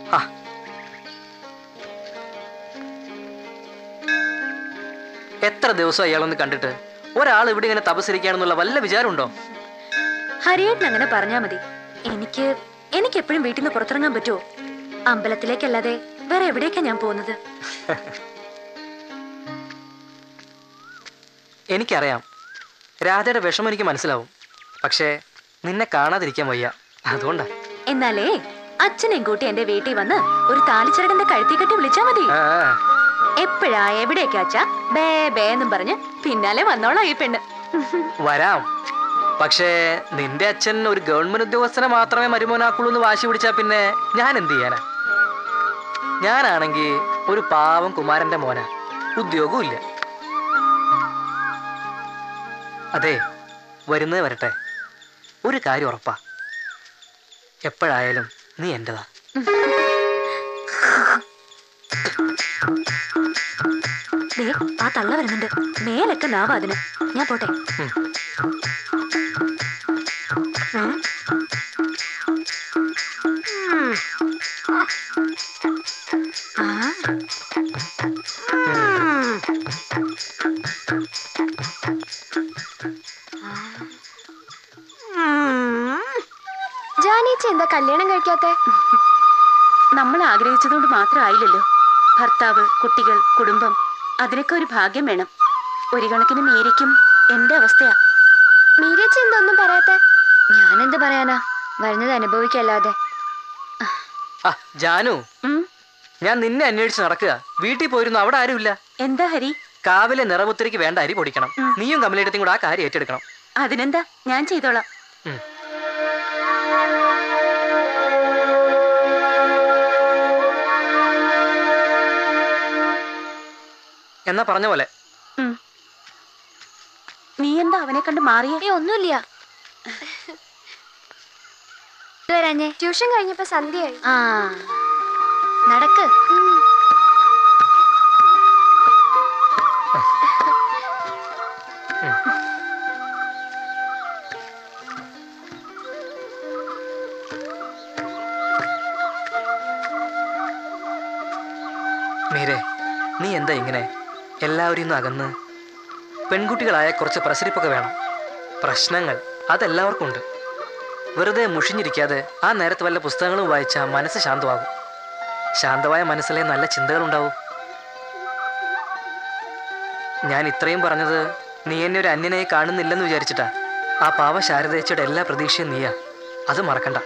ആ എത്ര ദിവസം അയാളൊന്ന് കണ്ടിട്ട് ഒരാൾ ഇവിടെ ഇങ്ങനെ തപസരിക്കുകയാണെന്നുള്ള വല്ല വിചാരമുണ്ടോ ഹരിയേട്ടൻ അങ്ങനെ പറഞ്ഞാ മതി എനിക്ക് എനിക്ക് എപ്പോഴും വീട്ടിൽ നിന്ന് പുറത്തിറങ്ങാൻ പറ്റുമോ അമ്പലത്തിലേക്കല്ലാതെ വേറെ എവിടേക്കാ ഞാൻ പോകുന്നത് എനിക്കറിയാം രാധയുടെ വിഷമം എനിക്ക് മനസ്സിലാവും പക്ഷേ നിന്നെ കാണാതിരിക്കാൻ വയ്യ അതുകൊണ്ടാ എന്നാലേ അച്ഛനെയും കൂട്ടി എന്റെ വീട്ടിൽ വന്ന് ഒരു താലിച്ചരടന്റെ കഴുത്തി കെട്ടി വിളിച്ചാ മതി ആ, എപ്പോഴാ എവിടേക്കാ അച്ഛാ ബേ ബേ എന്നും പറഞ്ഞ് പിന്നാലെ വന്നോളാം ഈ പെണ്ണ് വരാം പക്ഷേ നിന്റെ അച്ഛൻ ഒരു ഗവൺമെന്റ് ഉദ്യോഗസ്ഥനെ മാത്രമേ മരുമോനാക്കുള്ളൂ എന്ന് വാശി പിടിച്ചാ പിന്നെ ഞാൻ എന്ത് ചെയ്യാനാ ഞാനാണെങ്കിൽ ഒരു പാവം കുമാരന്റെ മോന ഉദ്യോഗവും ഇല്ല അതെ വരുന്നത് വരട്ടെ ഒരു കാര്യം ഉറപ്പാ എപ്പോഴായാലും നീ എന്റേതാ ദേ ആ തള്ള വരുന്നുണ്ട് മേലൊക്കെ നാവാ അതിന് ഞാൻ പോട്ടെ ഉം. ഉം. ആ. ജാനീച്ച എന്താ കല്യാണം കഴിക്കാത്തെ നമ്മൾ ആഗ്രഹിച്ചതുകൊണ്ട് മാത്രമായില്ലല്ലോ ഭർത്താവ് കുട്ടികൾ കുടുംബം അതിനൊക്കെ ഒരു ഭാഗ്യം വേണം ഒരു കണക്കിന് മേരിക്കും എന്റെ അവസ്ഥയാ മീരച്ച എന്തൊന്നും പറയാത്തെ ഞാനെന്ത് പറയാനാ വരുന്നത് അനുഭവിക്കല്ലാതെ ആ ജാനു ഉം, ഞാൻ നിന്നെ അന്വേഷിച്ച് നടക്കുക വീട്ടിൽ പോയിരുന്നു അവിടെ ആരുമില്ല എന്താ ഹരി കാവിലെ നിറമുത്തിരിക്ക് വേണ്ട അരി പൊടിക്കണം ഉം. നീയും കമലേട്ടത്തും കൂടെ ആ കാര്യം ഏറ്റെടുക്കണം അതിനെന്താ ഞാൻ ചെയ്തോളാം ഉം. എന്നാ പറഞ്ഞ പോലെ ഉം. നീ എന്താ അവനെ കണ്ട് മാറിയേ ഏ ഒന്നുമില്ല വരാഞ്ഞേ ട്യൂഷൻ കഴിഞ്ഞപ്പോ സന്ധ്യയായി ആ നടക്ക് മീരെ നീ എന്താ ഇങ്ങനെ എല്ലാവരും ഇന്ന് അകന്ന് പെൺകുട്ടികളായ കുറച്ച് പ്രസരിപ്പൊക്കെ വേണം പ്രശ്നങ്ങൾ അതെല്ലാവർക്കും ഉണ്ട് വെറുതെ മുഷിഞ്ഞിരിക്കാതെ ആ നേരത്ത് വല്ല പുസ്തകങ്ങളും വായിച്ചാൽ മനസ്സ് ശാന്തമാകും ശാന്തമായ മനസ്സിലെ നല്ല ചിന്തകളുണ്ടാവും ഞാൻ ഇത്രയും പറഞ്ഞത് നീ എന്നെ ഒരു അന്യനായി കാണുന്നില്ലെന്ന് വിചാരിച്ചിട്ടാ ആ പാവ ശാരദേച്ചയുടെ എല്ലാ പ്രതീക്ഷയും നീയാ അത് മറക്കണ്ട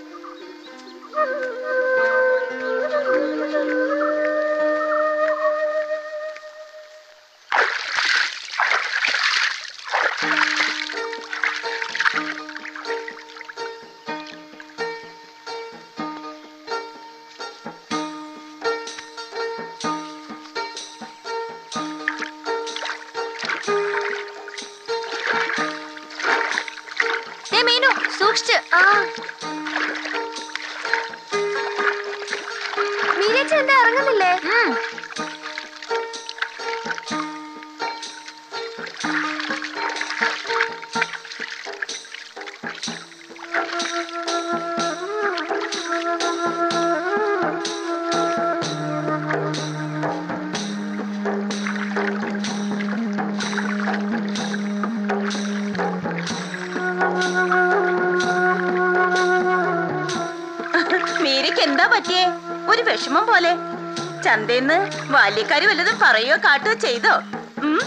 ദേ മീനു സൂക്ഷിച്ച് ആ മീരച്ച എന്താ ഇറങ്ങുന്നില്ലേ മീരയ്ക്ക് എന്താ പറ്റിയേ ഒരു വിഷമം പോലെ ചന്തേന്ന് ബാല്യക്കാരി വല്ലതും പറയോ കാട്ടോ ചെയ്തോ ഉം?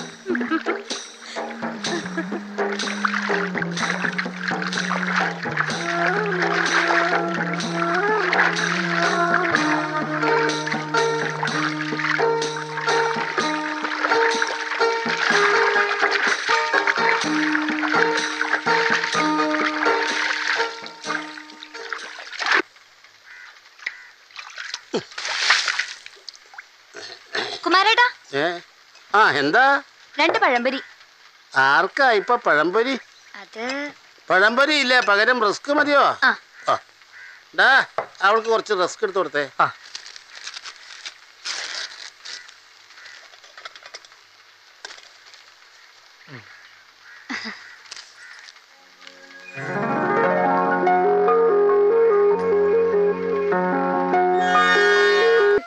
കുമാരേട്ടാ ഏ ആ എന്താ രണ്ട് പഴംപൊരി ആർക്കാ ഇപ്പൊ പഴംപൊരി അത് പഴംപൊരി ഇല്ലേ പകരം റിസ്ക് മതിയോ ആ ആ ഡാ അവൾക്ക് കുറച്ച് റിസ്ക് എടുത്ത് കൊടുത്തേ ആ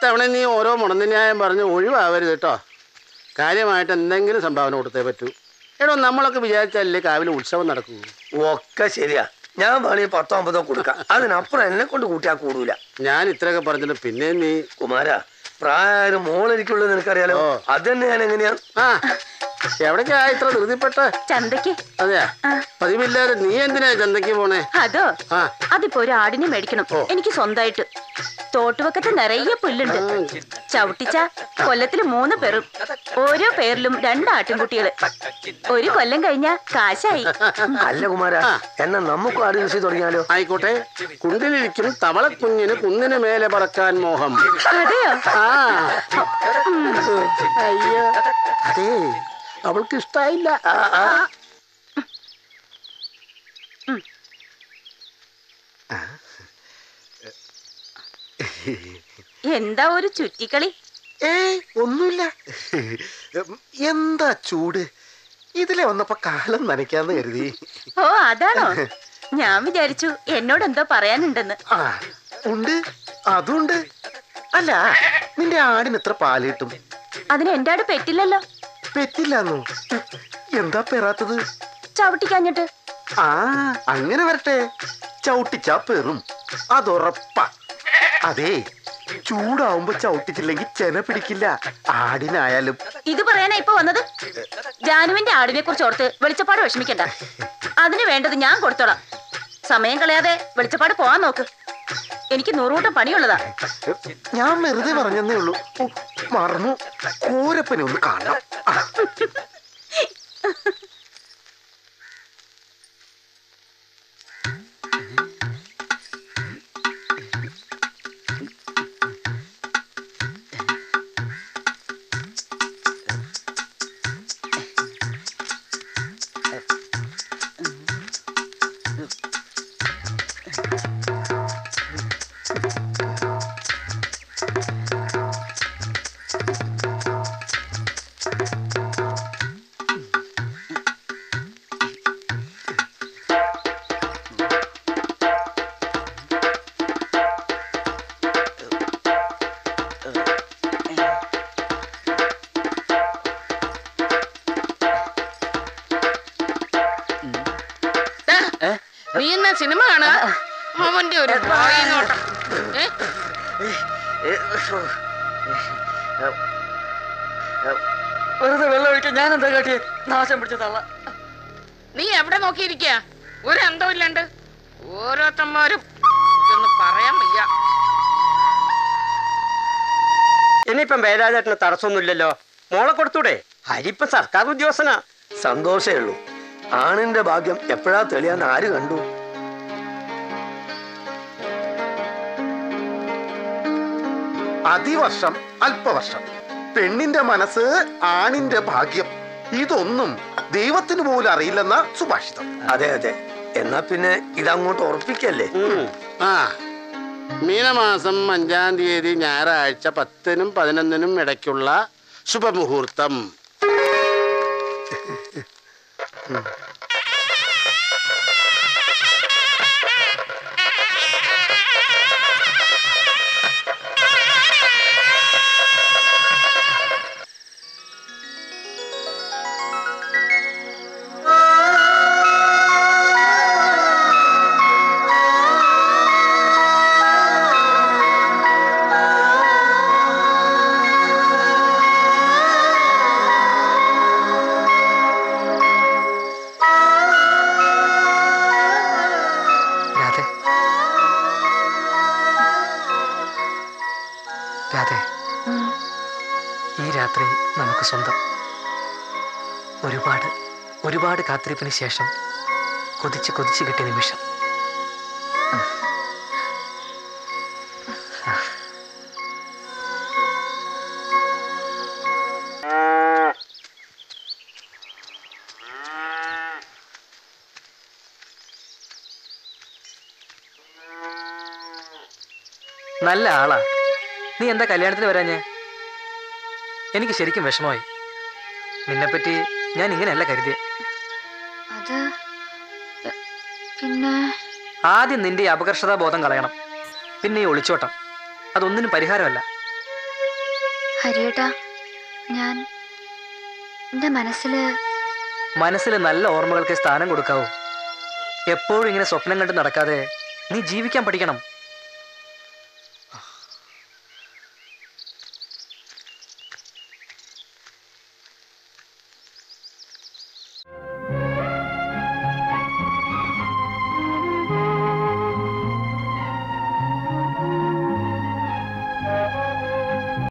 തവണ നീ ഓരോ മുടന്തിന്യായം പറഞ്ഞ് ഒഴിവാവരുത് കേട്ടോ കാര്യമായിട്ട് എന്തെങ്കിലും സംഭാവന കൊടുത്തേ പറ്റൂ എടോ നമ്മളൊക്കെ വിചാരിച്ചാലേ കാവിലെ ഉത്സവം നടക്കൂ ഒക്കെ ശരിയാ ഞാൻ വേണമെങ്കിൽ പത്തോ അമ്പതോ കൊടുക്കാം അതിനപ്പുറം എന്നെ കൊണ്ട് കൂട്ടിയാ കൂടൂല ഞാൻ ഇത്രയൊക്കെ പറഞ്ഞിട്ട് പിന്നെ നീ കുമാര പ്രായം മോളെനിക്കുള്ളത് നിനക്കറിയാലോ ഓ. അത് തന്നെ ഞാൻ എങ്ങനെയാ ആ എവിടേക്കാ ഇത്ര ധൃതിപ്പെട്ട ചന്തയ്ക്ക് അതെയാ പതിവില്ലാതെ നീ എന്തിനാ ചന്തയ്ക്ക് പോണേ അതോ ആ അതിപ്പോ ഒരു ആടിനെ മേടിക്കണം എനിക്ക് സ്വന്തമായിട്ട് തോട്ടുവക്കത്ത് നിറയെ പുല്ലുണ്ട് ചവിട്ടിച്ച കൊല്ലത്തില് മൂന്ന് പേരും ഓരോ പേരിലും രണ്ട് ആട്ടിൻകുട്ടികള് ഒരു കൊല്ലം കഴിഞ്ഞ കാശായി അല്ല കുമാര എന്നാ നമുക്ക് ആട് കൃഷി തുടങ്ങിയാലോ ആയിക്കോട്ടെ കുണ്ടിലിരിക്കും തവളക്കുഞ്ഞിന് കുന്നിന് മേലെ പറക്കാൻ മോഹം അതെയോ ആ അയ്യോ അതേ അവൾക്ക് ഇഷ്ടായില്ല എന്താ ഒരു ചുറ്റിക്കളി ഏയ് ഒന്നുമില്ല എന്താ ചൂട് ഇതിലെ വന്നപ്പോ കാലം നനയ്ക്കാന്ന് കരുതി ഓ അതാണോ ഞാൻ വിചാരിച്ചു എന്നോട് എന്തോ പറയാനുണ്ടെന്ന് ആ ഉണ്ട് അതുണ്ട് അല്ല നിന്റെ ആടിന് എത്ര പാല് കിട്ടും അതിന് എന്റെ ആട് പെറ്റില്ലല്ലോ പെറ്റില്ലാന്നോ എന്താ പെറാത്തത് ചവിട്ടിക്കാഞ്ഞിട്ട് ആ അങ്ങനെ വരട്ടെ ചവിട്ടിച്ചാ പെറും അതുറപ്പാ അതെ ചൂടാവുമ്പോ ചവിട്ടിച്ചില്ലെങ്കിൽ ചെന പിടിക്കില്ല ആടിനായാലും ഇത് പറയാനാ ഇപ്പൊ വന്നത് ജാനുവിന്റെ ആടിനെ കുറിച്ച് ഓർത്ത് വെളിച്ചപ്പാട് വിഷമിക്കണ്ട അതിന് വേണ്ടത് ഞാൻ കൊടുത്തോളാം സമയം കളയാതെ വെളിച്ചപ്പാട് പോവാൻ നോക്ക് എനിക്ക് നൂറുകൂട്ടം പണിയുള്ളതാ ഞാൻ വെറുതെ പറഞ്ഞെന്നേ ഉള്ളൂ ഓ, മറന്നു കോരപ്പനെ ഒന്ന് കാണാം ആ, നീ എന്നാ സിനിമ കാണാ അവന്റെ ഒരു വായി നോട്ടം ഏ? വെറുതെ വെള്ളം ഒഴിക്കാൻ ഞാൻ എന്താ കാട്ടിയേ നാശം പിടിച്ച തള്ള നീ എവിടെ നോക്കിയിരിക്ക ഒരു അന്തവും ഇല്ലാണ്ട് ഓരോരുത്തന്മാരും എന്ന് പറയാൻ വയ്യ ഇനിയിപ്പം വേലാചേട്ടന് തടസ്സമൊന്നുമില്ലല്ലോ മോളെ കൊടുത്തൂടെ ഹരിപ്പം സർക്കാർ ഉദ്യോഗസ്ഥനാ സന്തോഷേ ഉള്ളൂ ആണിന്റെ ഭാഗ്യം എപ്പോഴാ തെളിയാന്ന് ആര് കണ്ടു അതിവർഷം അല്പവർഷം പെണ്ണിന്റെ മനസ്സ് ആണിന്റെ ഭാഗ്യം ഇതൊന്നും ദൈവത്തിന് പോലും അറിയില്ലെന്ന സുഭാഷിതം അതെ അതെ എന്നാ പിന്നെ ഇതങ്ങോട്ട് ഉറപ്പിക്കല്ലേ ഉം. ആ മീനമാസം അഞ്ചാം തീയതി ഞായറാഴ്ച പത്തിനും പതിനൊന്നിനും ഇടയ്ക്കുള്ള ശുഭമുഹൂർത്തം രാധേ രാധേ ഈ രാത്രി നമുക്ക് സ്വന്തം ഒരുപാട് ഒരുപാട് കാത്തിരിപ്പിന് ശേഷം കൊതിച്ച് കൊതിച്ച് കിട്ടിയ നിമിഷം നല്ല ആളാ നീ എന്താ കല്യാണത്തിന് വരാഞ്ഞേ എനിക്ക് ശരിക്കും വിഷമമായി നിന്നെപ്പറ്റി ഞാൻ ഇങ്ങനെയല്ല കരുതിയേ അത് എ, പിന്നെ ആദ്യം നിന്റെ ഈ അപകർഷതാ ബോധം കളയണം പിന്നെ ഈ ഒളിച്ചോട്ടം അതൊന്നിനും പരിഹാരമല്ല ഹരിയേട്ടാ ഞാൻ എൻ്റെ മനസ്സിൽ മനസ്സിൽ നല്ല ഓർമ്മകൾക്ക് സ്ഥാനം കൊടുക്കാവൂ എപ്പോഴും ഇങ്ങനെ സ്വപ്നം കണ്ട് നടക്കാതെ നീ ജീവിക്കാൻ പഠിക്കണം